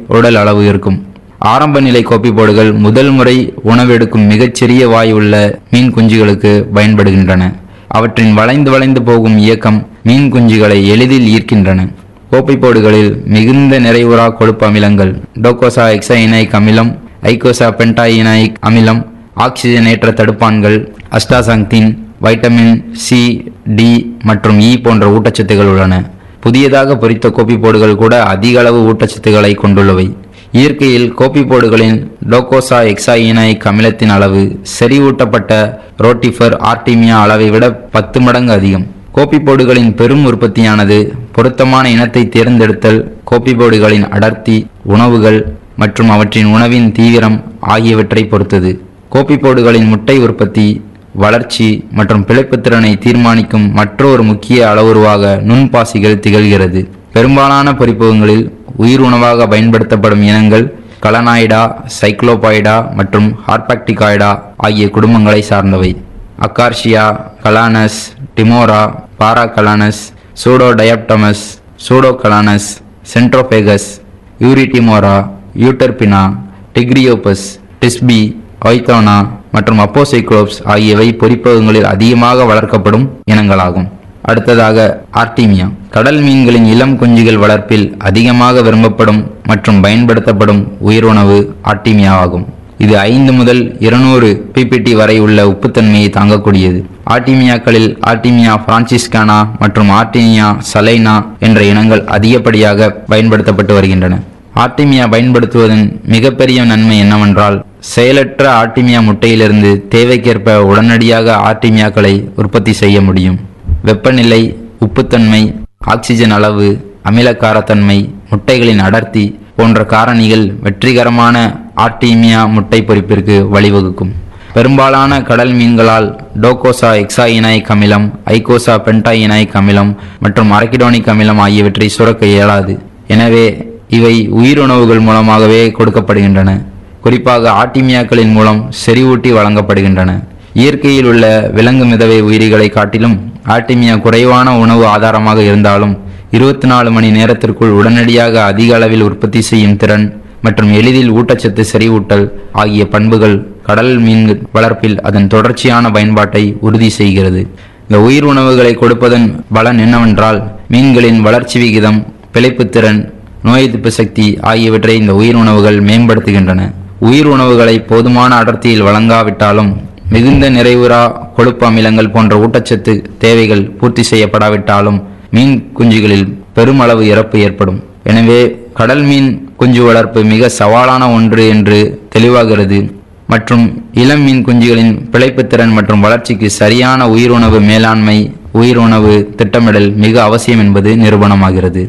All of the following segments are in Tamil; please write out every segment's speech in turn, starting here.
உடல் அளவு இருக்கும் ஆரம்ப நிலை கோப்பிப்போடுகள் முதல் முறை உணவெடுக்கும் மிகச்சிறிய வாய் உள்ள மீன் குஞ்சுகளுக்கு பயன்படுகின்றன அவற்றின் வளைந்து வளைந்து போகும் இயக்கம் மீன் குஞ்சுகளை எளிதில் ஈர்க்கின்றன கோப்பைப்போடுகளில் மிகுந்த நிறைவுறா கொழுப்பு அமிலங்கள் டோகோசா எக்ஸைனைக் அமிலம் ஐகோசா பென்டாயினைக் அமிலம் ஆக்சிஜனேற்ற தடுப்பான்கள் அஸ்டாசாங்தின் வைட்டமின் சி டி மற்றும் இ போன்ற ஊட்டச்சத்துகள் உள்ளன புதியதாக பொரித்த கோப்பிப்போடுகள் கூட அதிக அளவு ஊட்டச்சத்துக்களை கொண்டுள்ளவை இயற்கையில் கோப்பிப்போடுகளின் டோகோசா எக்ஸாயினைக் அமிலத்தின் அளவு செறிவூட்டப்பட்ட ரோட்டிஃபர் ஆர்டிமியா அளவை விட பத்து மடங்கு அதிகம் கோப்பிப்போடுகளின் பெரும் உற்பத்தியானது பொருத்தமான இனத்தை தேர்ந்தெடுத்தல் கோப்பிப்போடுகளின் அடர்த்தி உணவுகள் மற்றும் அவற்றின் உணவின் தீவிரம் ஆகியவற்றை பொறுத்தது கோப்பிப்போடுகளின் முட்டை உற்பத்தி வளர்ச்சி மற்றும் பிழைப்புத்திறனை தீர்மானிக்கும் மற்றொரு முக்கிய அளவுருவாக நுண்பாசிகள் திகழ்கிறது பெரும்பாலான பொறிப்பகங்களில் உயிர் உணவாக பயன்படுத்தப்படும் இனங்கள் கலனாய்டா சைக்ளோபாய்டா மற்றும் ஹார்பாக்டிகாய்டா ஆகிய குடும்பங்களை சார்ந்தவை அக்கார்ஷியா கலானஸ் டிமோரா பாராகலானஸ் சூடோடயப்டமஸ் சூடோகலானஸ் சென்ட்ரோபேகஸ் யூரிட்டிமோரா யூட்டர்பினா டிக்ரியோபஸ் டிஸ்பி ஒய்தோனா மற்றும் அப்போசைக்ளோப்ஸ் ஆகியவை பொறிப்பகங்களில் அதிகமாக வளர்க்கப்படும் இனங்களாகும் அடுத்ததாக ஆர்டிமியா கடல் மீன்களின் இளம் குஞ்சுகள் வளர்ப்பில் அதிகமாக விரும்பப்படும் மற்றும் பயன்படுத்தப்படும் உயிருணவு ஆர்டிமியா ஆகும் இது ஐந்து முதல் இருநூறு பிபிடி வரை உள்ள உப்புத்தன்மையை தாங்கக்கூடியது ஆர்டிமியாக்களில் ஆர்டிமியா பிரான்சிஸ்கானா மற்றும் ஆர்டிமியா சலைனா என்ற இனங்கள் அதிகப்படியாக பயன்படுத்தப்பட்டு வருகின்றன ஆர்டிமியா பயன்படுத்துவதன் மிகப்பெரிய நன்மை என்னவென்றால் செயலற்ற ஆர்டிமியா முட்டையிலிருந்து தேவைக்கேற்ப உடனடியாக ஆர்டிமியாக்களை உற்பத்தி செய்ய முடியும் வெப்பநிலை உப்புத்தன்மை ஆக்சிஜன் அளவு அமிலக்காரத்தன்மை முட்டைகளின் அடர்த்தி போன்ற காரணிகள் வெற்றிகரமான ஆர்டிமியா முட்டை பொரிப்பிற்கு வழிவகுக்கும் பெரும்பாலான கடல் மீன்களால் டோகோசா எக்ஸாயினாயிக் அமிலம் ஐகோசா பென்டாயினாயிக் அமிலம் மற்றும் அரக்கிடோனிக் அமிலம் ஆகியவற்றை சுரக்க இயலாது எனவே இவை உயிருணவுகள் மூலமாகவே கொடுக்கப்படுகின்றன குறிப்பாக ஆர்டிமியாக்களின் மூலம் செறிவூட்டி வழங்கப்படுகின்றன இயற்கையில் உள்ள விலங்கு மிதவை உயிரிகளை காட்டிலும் ஆர்டிமியா குறைவான உணவு ஆதாரமாக இருந்தாலும் இருபத்தி நாலு மணி நேரத்திற்குள் உடனடியாக அதிக அளவில் உற்பத்தி செய்யும் திறன் மற்றும் எளிதில் ஊட்டச்சத்து செறிவூட்டல் ஆகிய பண்புகள் கடல் மீன் வளர்ப்பில் அதன் தொடர்ச்சியான பயன்பாட்டை உறுதி செய்கிறது இந்த உயிர் உணவுகளை கொடுப்பதன் பலன் என்னவென்றால் மீன்களின் வளர்ச்சி விகிதம் பிழைப்புத்திறன் நோய் எதிர்ப்பு சக்தி ஆகியவற்றை இந்த உயிர் உணவுகள் மேம்படுத்துகின்றன உயிர் உணவுகளை போதுமான அடர்த்தியில் வழங்காவிட்டாலும் மிகுந்த நிறைவுறா கொழுப்பு அமிலங்கள் போன்ற ஊட்டச்சத்து தேவைகள் பூர்த்தி செய்யப்படாவிட்டாலும் மீன் குஞ்சுகளில் பெருமளவு இறப்பு ஏற்படும் எனவே கடல் மீன் குஞ்சு வளர்ப்பு மிக சவாலான ஒன்று என்று தெளிவாகிறது மற்றும் இளம் மீன் குஞ்சுகளின் பிழைப்புத்திறன் மற்றும் வளர்ச்சிக்கு சரியான உயிருணவு மேலாண்மை உயிருணவு திட்டமிடல் மிக அவசியம் என்பது நிரூபணமாகிறது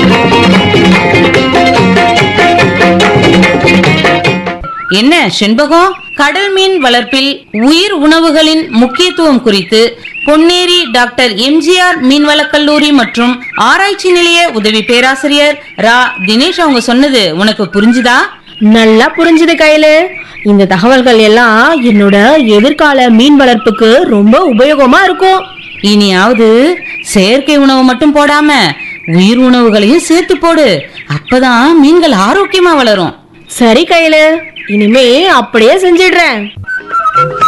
என்ன செண்பகம் கடல் மீன் வளர்ப்பில் உயிர் உணவுகளின் முக்கியத்துவம் குறித்து பொன்னேரி டாக்டர் எம்ஜிஆர் மீன்வளக் கல்லூரி மற்றும் ஆராய்ச்சி நிலைய உதவி பேராசிரியர் ரா தினேஷ் அவங்க சொன்னது உனக்கு புரிஞ்சுதா நல்லா புரிஞ்சுது கையில இந்த தகவல்கள் எல்லாம் என்னோட எதிர்கால மீன் வளர்ப்புக்கு ரொம்ப உபயோகமா இருக்கும் இனியாவது செயற்கை உணவு மட்டும் போடாம உயிர் உணவுகளையும் சேர்த்து போடு அப்பதான் மீன்கள் ஆரோக்கியமா வளரும் சரி கையில இனிமே அப்படியே செஞ்சிடுறேன்